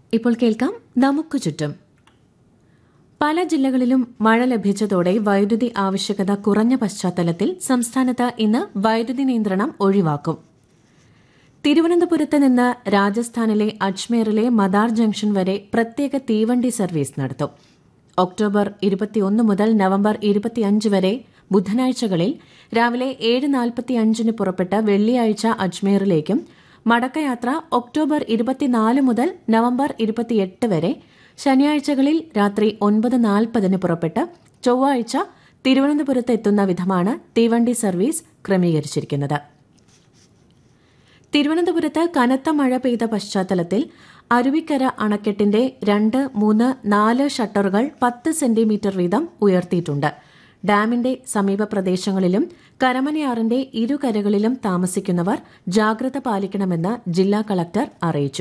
ഇപ്പോൾ കേൾക്കാം നമുക്ക് ചുറ്റും പല ജില്ലകളിലും മഴ ലഭിച്ചതോടെ വൈദ്യുതി ആവശ്യകത കുറഞ്ഞ പശ്ചാത്തലത്തിൽ സംസ്ഥാനത്ത് ഇന്ന് വൈദ്യുതി നിയന്ത്രണം ഒഴിവാക്കും തിരുവനന്തപുരത്ത് നിന്ന് രാജസ്ഥാനിലെ അജ്മീറിലെ മദാർ ജംഗ്ഷൻ വരെ പ്രത്യേക തീവണ്ടി സർവീസ് നടത്തും ഒക്ടോബർ ഇരുപത്തിയൊന്ന് മുതൽ നവംബർ ഇരുപത്തിയഞ്ച് വരെ ബുധനാഴ്ചകളിൽ രാവിലെ ഏഴ് നാൽപ്പത്തിയഞ്ചിന് പുറപ്പെട്ട് വെള്ളിയാഴ്ച അജ്മീറിലേക്കും മടക്കയാത്ര ഒക്ടോബർ ഇരുപത്തിനാല് മുതൽ നവംബർ ഇരുപത്തിയെട്ട് വരെ ശനിയാഴ്ചകളിൽ രാത്രി ഒൻപത് നാൽപ്പതിന് പുറപ്പെട്ട് ചൊവ്വാഴ്ച തിരുവനന്തപുരത്ത് എത്തുന്ന വിധമാണ് തീവണ്ടി സർവീസ് ക്രമീകരിച്ചിരിക്കുന്നത് തിരുവനന്തപുരത്ത് കനത്ത മഴ പെയ്ത പശ്ചാത്തലത്തിൽ അരുവിക്കര അണക്കെട്ടിന്റെ രണ്ട് മൂന്ന് നാല് ഷട്ടറുകൾ പത്ത് സെന്റിമീറ്റർ വീതം ഉയർത്തിയിട്ടുണ്ട് ഡാമിന്റെ സമീപ പ്രദേശങ്ങളിലും കരമനയാറിന്റെ ഇരുകരകളിലും താമസിക്കുന്നവർ ജാഗ്രത പാലിക്കണമെന്ന് ജില്ലാ കളക്ടർ അറിയിച്ചു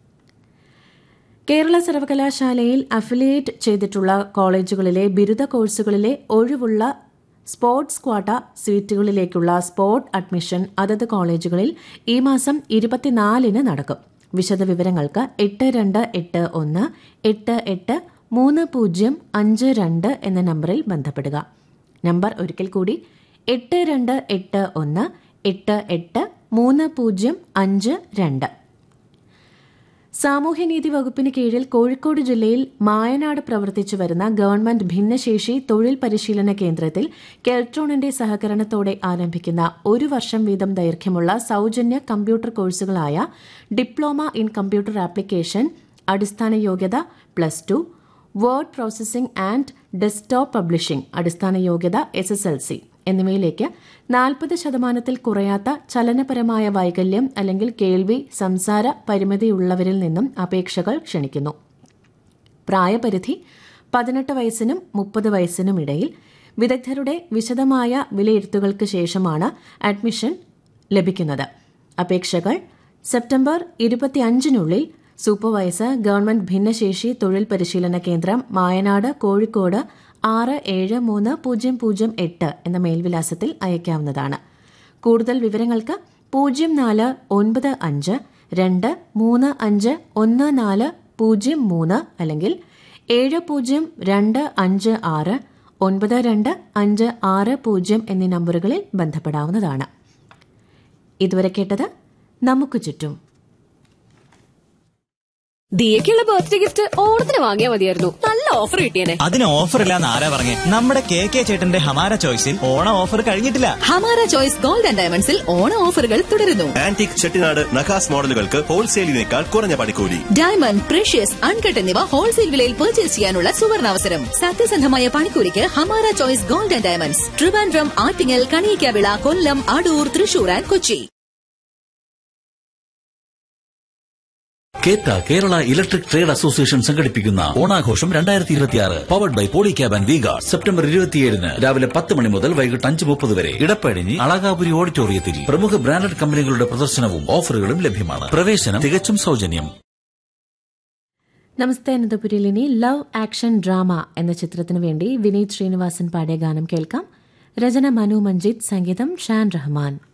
കേരള സർവകലാശാലയിൽ അഫിലിയേറ്റ് ചെയ്തിട്ടുള്ള കോളേജുകളിലെ ബിരുദ കോഴ്സുകളിലെ ഒഴിവുള്ള സ്പോർട്സ് ക്വാട്ട സീറ്റുകളിലേക്കുള്ള സ്പോർട്ട് അഡ്മിഷൻ അതത് കോളേജുകളിൽ ഈ മാസം ഇരുപത്തിനാലിന് നടക്കും വിശദവിവരങ്ങൾക്ക് എട്ട് രണ്ട് എട്ട് ഒന്ന് എട്ട് എട്ട് മൂന്ന് പൂജ്യം അഞ്ച് രണ്ട് എന്ന നമ്പറിൽ ബന്ധപ്പെടുക നമ്പർ ഒരിക്കൽ കൂടി എട്ട് രണ്ട് എട്ട് ഒന്ന് എട്ട് എട്ട് മൂന്ന് പൂജ്യം അഞ്ച് രണ്ട് സാമൂഹ്യനീതി വകുപ്പിന് കീഴിൽ കോഴിക്കോട് ജില്ലയിൽ മായനാട് പ്രവർത്തിച്ചു വരുന്ന ഗവൺമെന്റ് ഭിന്നശേഷി തൊഴിൽ പരിശീലന കേന്ദ്രത്തിൽ കെൽട്രോണിന്റെ സഹകരണത്തോടെ ആരംഭിക്കുന്ന ഒരു വർഷം വീതം ദൈർഘ്യമുള്ള സൌജന്യ കമ്പ്യൂട്ടർ കോഴ്സുകളായ ഡിപ്ലോമ ഇൻ കമ്പ്യൂട്ടർ ആപ്ലിക്കേഷൻ അടിസ്ഥാന യോഗ്യത plus two word processing and desktop publishing അടിസ്ഥാന യോഗ്യത എസ് എസ് എൽ സി എന്നിവയിലേക്ക് നാൽപ്പത് ശതമാനത്തിൽ കുറയാത്ത ചലനപരമായ വൈകല്യം അല്ലെങ്കിൽ കേൾവി സംസാര പരിമിതിയുള്ളവരിൽ നിന്നും അപേക്ഷകൾ ക്ഷണിക്കുന്നു പ്രായപരിധി പതിനെട്ട് വയസ്സിനും മുപ്പത് വയസ്സിനും ഇടയിൽ വിദഗ്ധരുടെ വിശദമായ വിലയിരുത്തുകൾക്ക് ശേഷമാണ് അഡ്മിഷൻ ലഭിക്കുന്നത് അപേക്ഷകൾ സെപ്റ്റംബർ ഇരുപത്തിയഞ്ചിനുള്ളിൽ സൂപ്പർവൈസർ ഗവൺമെന്റ് ഭിന്നശേഷി തൊഴിൽ പരിശീലന കേന്ദ്രം മായനാട് കോഴിക്കോട് ആറ് ഏഴ് മൂന്ന് പൂജ്യം പൂജ്യം എട്ട് എന്ന മേൽവിലാസത്തിൽ അയക്കാവുന്നതാണ് കൂടുതൽ വിവരങ്ങൾക്ക് പൂജ്യം നാല് ഒൻപത് അഞ്ച് രണ്ട് മൂന്ന് അഞ്ച് ഒന്ന് നാല് പൂജ്യം മൂന്ന് അല്ലെങ്കിൽ ഏഴ് പൂജ്യം രണ്ട് അഞ്ച് ആറ് ഒൻപത് രണ്ട് അഞ്ച് ആറ് പൂജ്യം എന്നീ നമ്പറുകളിൽ ബന്ധപ്പെടാവുന്നതാണ് ഇതുവരെ കേട്ടത് നമുക്ക് ചുറ്റും ദിയക്കുള്ള ബർത്ത്ഡേ ഗിഫ്റ്റ് ഓണത്തിന് വാങ്ങിയാൽ മതിയായിരുന്നു നല്ല ഓഫർ കിട്ടിയേനെ അതിന് ഓഫർ ഇല്ലാന്ന് ആരാ പറഞ്ഞേ നമ്മുടെ കെ കെ ചേട്ടന്റെ ഹമാര ചോയ്സിൽ ഓണം ഓഫർ കഴിഞ്ഞിട്ടില്ല ഹമാര ചോയ്സ് ഗോൾഡ് ആൻഡ് ഡയമണ്ട്സിൽ ഓണ ഓഫറുകൾ തുടരുന്നു ആന്റിക് ചെട്ടിനാട് നഖാസ് മോഡലുകൾക്ക് ഹോൾസെയിലിനേക്കാൾ കുറഞ്ഞ പണിക്കൂലി ഡയമണ്ട് പ്രഷ്യസ് അൺകട്ട് എന്നിവ ഹോൾസെയിൽ വിലയിൽ പർച്ചേസ് ചെയ്യാനുള്ള സുവർണാവസരം സത്യസന്ധമായ പണിക്കൂലിക്ക് Hamara choice gold and diamonds Trivandrum Attingal Kaniyakkavila Kollam Adoor Thrissur and Kochi KETA Kerala electric trade association സംഘടിപ്പിക്കുന്ന ഓണാഘോഷം രണ്ടായിരത്തി ഇരുപത്തിയാറ് പവർഡ് ബൈ പോളിക്യാബ് ആൻഡ് വീഗ സെപ്റ്റംബർ ഇരുപത്തിയേഴിന് രാവിലെ പത്ത് മണി മുതൽ വൈകിട്ട് അഞ്ച് മുപ്പത് വരെ ഇടപ്പഴിഞ്ഞി അളകാപുരി ഓഡിറ്റോറിയത്തിൽ പ്രമുഖ ബ്രാൻഡഡ് കമ്പനികളുടെ പ്രദർശനവും ഓഫറുകളും ലഭ്യമാണ് പ്രവേശനം തികച്ചും സൗജന്യം നമസ്തേ അനന്തപുരിയിൽ ഇനി ലവ് ആക്ഷൻ ഡ്രാമ എന്ന ചിത്രത്തിനു വേണ്ടി വിനീത് ശ്രീനിവാസൻ പാടിയ ഗാനം കേൾക്കാം രചന മനു മഞ്ജിത് സംഗീതം ഷാൻ റഹ്മാൻ